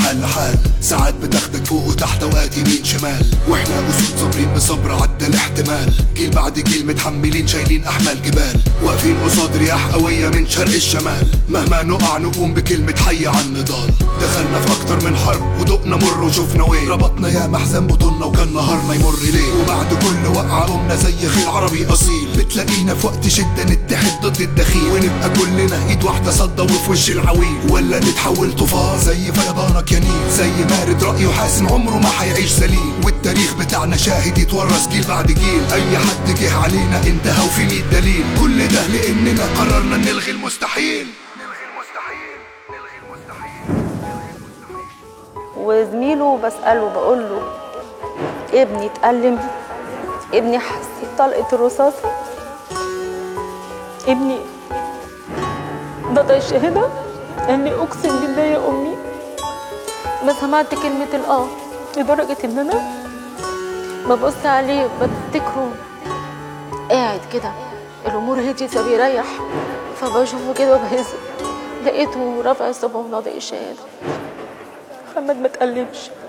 حال لحال ساعات بتاخدك فوق وتحت اوقات يمين شمال واحنا اسود صابرين بصبر عدى الاحتمال جيل بعد جيل متحملين شايلين احمال جبال واقفين قصاد رياح قوية من شرق الشمال مهما نقع نقوم بكلمة حي عن النضال دخلنا في اكتر من حرب ودقنا مر وشفنا وين ربطنا يا محزن بطولنا وكان نهارنا يمر ليه وبعد كل وقعة قمنا زي خيل عربي اصيل بتلاقينا في وقت شدة نتحد ضد الدخيل ونبقى كلنا ايد واحدة صدى وفي وش العويل ولا نتحول طوفان زي فيضانك يا نيل زي مارد رأيه حاسم عمره ما حيعيش سليم والتاريخ بتاعنا شاهد يتورث جيل بعد جيل اي حد جه علينا انتهى وفي مية دليل كل ده لاننا قررنا نلغي المستحيل نلغي المستحيل نلغي المستحيل وزميله بسأله بقول له ابني اتألم ابني حس بطلقة الرصاصة ابني ده الشهادة اني اقسم بالله يا امي ما سمعت كلمة الاه لدرجة ان انا ببص عليه بفتكره قاعد كده الامور هديت فبيريح فبشوفه كده وبهزه لقيته رافع الصبع وناطق الشهادة محمد ما تقلبش